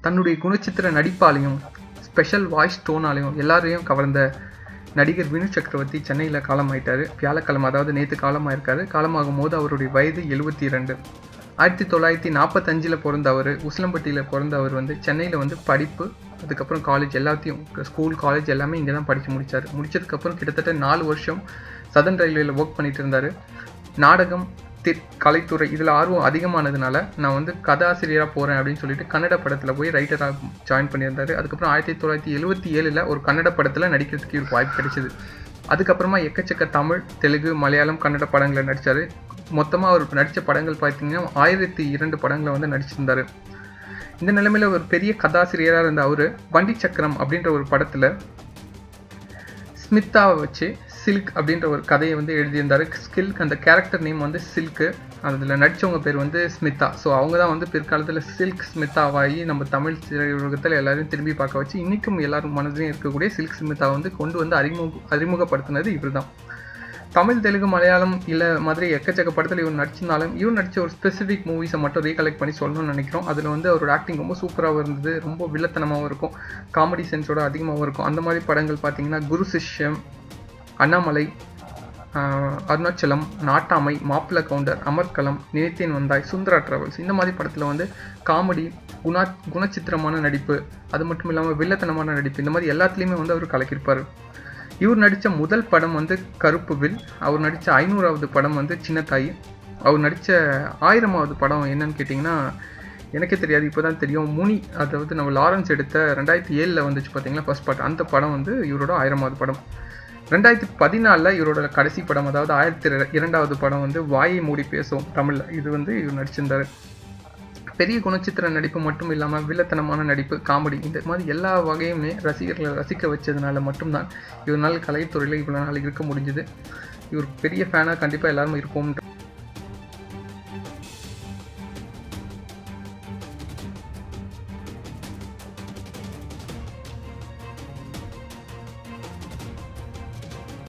தன்னுடைய குணச்சித்திர நடிப்பாலையும் special voice டோனாலையும் எல்லாரையும் கவர்ந்த நடிகர் வினு சக்கரவர்த்தி சென்னையில் காலமாயிட்டாரு வியாழக்கிழமை அதாவது நேற்று காலமாயிருக்காரு காலமாகும் போது அவருடைய வயது எழுபத்தி ரெண்டு ஆயிரத்தி தொள்ளாயிரத்தி நாற்பத்தஞ்சில் பிறந்த அவர் உசிலம்பட்டியில் பிறந்த அவர் வந்து சென்னையில் வந்து படிப்பு அதுக்கப்புறம் காலேஜ் எல்லாத்தையும் ஸ்கூல் காலேஜ் எல்லாமே இங்கே தான் படித்து முடித்தார் முடிச்சதுக்கப்புறம் கிட்டத்தட்ட நாலு வருஷம் சதன் ரயில்வேல ஒர்க் பண்ணிட்டு இருந்தார் நாடகம் தி கலைத்துறை இதில் ஆர்வம் அதிகமானதுனால நான் வந்து கதாசிரியராக போகிறேன் அப்படின்னு சொல்லிட்டு கன்னட படத்தில் போய் ரைட்டராக ஜாயின் பண்ணியிருந்தார் அதுக்கப்புறம் ஆயிரத்தி தொள்ளாயிரத்தி எழுபத்தி ஏழில் ஒரு கன்னட படத்தில் நடிக்கிறதுக்கு இவருக்கு வாய்ப்பு கிடைச்சிது அதுக்கப்புறமா எக்கச்சக்க தமிழ் தெலுங்கு மலையாளம் கன்னட படங்களில் நடித்தார் மொத்தமாக அவர் நடித்த படங்கள் பார்த்தீங்கன்னா ஆயிரத்தி இரண்டு படங்களை வந்து நடிச்சிருந்தார் இந்த நிலைமையில் ஒரு பெரிய கதாசிரியராக இருந்த அவர் வண்டி சக்கரம் அப்படின்ற ஒரு படத்தில் ஸ்மித்தாவை வச்சு சில்க் அப்படின்ற ஒரு கதையை வந்து எழுதியிருந்தார் ஸ்கில்க் அந்த கேரக்டர் நேம் வந்து சில்க்கு அதில் நடித்தவங்க பேர் வந்து ஸ்மிதா ஸோ அவங்க தான் வந்து பிற்காலத்தில் சில்க் ஸ்மிதாவாகி நம்ம தமிழ் திரையுலகத்தில் எல்லாரையும் திரும்பி பார்க்க வச்சு இன்றைக்கும் எல்லாரும் மனதிலையும் இருக்கக்கூடிய சில்க் ஸ்மிதா வந்து கொண்டு வந்து அறிமுக அறிமுகப்படுத்தினது இவர் தான் தமிழ் தெலுங்கு மலையாளம் இல்லை மாதிரி எக்கச்சக்க படத்தில் இவர் நடிச்சிருந்தாலும் இவர் நடித்த ஒரு ஸ்பெசிஃபிக் மூவிஸை மட்டும் ரீகலெக்ட் பண்ணி சொல்லணும்னு நினைக்கிறோம் அதில் வந்து அவரோட ஆக்டிங் ரொம்ப சூப்பராகவும் இருந்தது ரொம்ப வில்லத்தனமாகவும் இருக்கும் காமெடி சென்ஸோட அதிகமாகவும் இருக்கும் அந்த மாதிரி படங்கள் பார்த்தீங்கன்னா குரு சிஷ்யம் அண்ணாமலை அருணாச்சலம் நாட்டாமை மாப்பிள்ள கவுண்டர் அமர்கலம் நினைத்தேன் வந்தாய் சுந்தரா டிராவல்ஸ் இந்த மாதிரி படத்தில் வந்து காமெடி குணா குணச்சித்திரமான நடிப்பு அது மட்டும் இல்லாமல் வில்லத்தனமான நடிப்பு இந்த மாதிரி எல்லாத்துலேயுமே வந்து அவர் கலக்கியிருப்பார் இவர் நடித்த முதல் படம் வந்து கருப்பு வில் அவர் நடித்த ஐநூறாவது படம் வந்து சின்னத்தாய் அவர் நடித்த ஆயிரமாவது படம் என்னன்னு கேட்டிங்கன்னா எனக்கே தெரியாது இப்போ தான் தெரியும் முனி அதாவது நம்ம லாரன்ஸ் எடுத்த ரெண்டாயிரத்தி ஏழில் வந்துச்சு பார்த்தீங்களா ஃபர்ஸ்ட் பார்ட் அந்த படம் வந்து இவரோட ஆயிரமாவது படம் ரெண்டாயிரத்தி பதினாலில் இவரோட கடைசி படம் அதாவது ஆயிரத்தி இரண்டாவது படம் வந்து வாயை மூடி பேசும் தமிழில் இது வந்து இவர் நடிச்சிருந்தார் பெரிய குணச்சித்திர நடிப்பு மட்டும் இல்லாமல் வில்லத்தனமான நடிப்பு காமெடி இந்த மாதிரி எல்லா வகையுமே ரசிகர்களை ரசிக்க வச்சதுனால மட்டும்தான் இவரால் கலைத்துறையில் இவ்வளோ நாள் இருக்க முடிஞ்சுது இவர் பெரிய ஃபேனாக கண்டிப்பாக எல்லாரும் இருப்போம்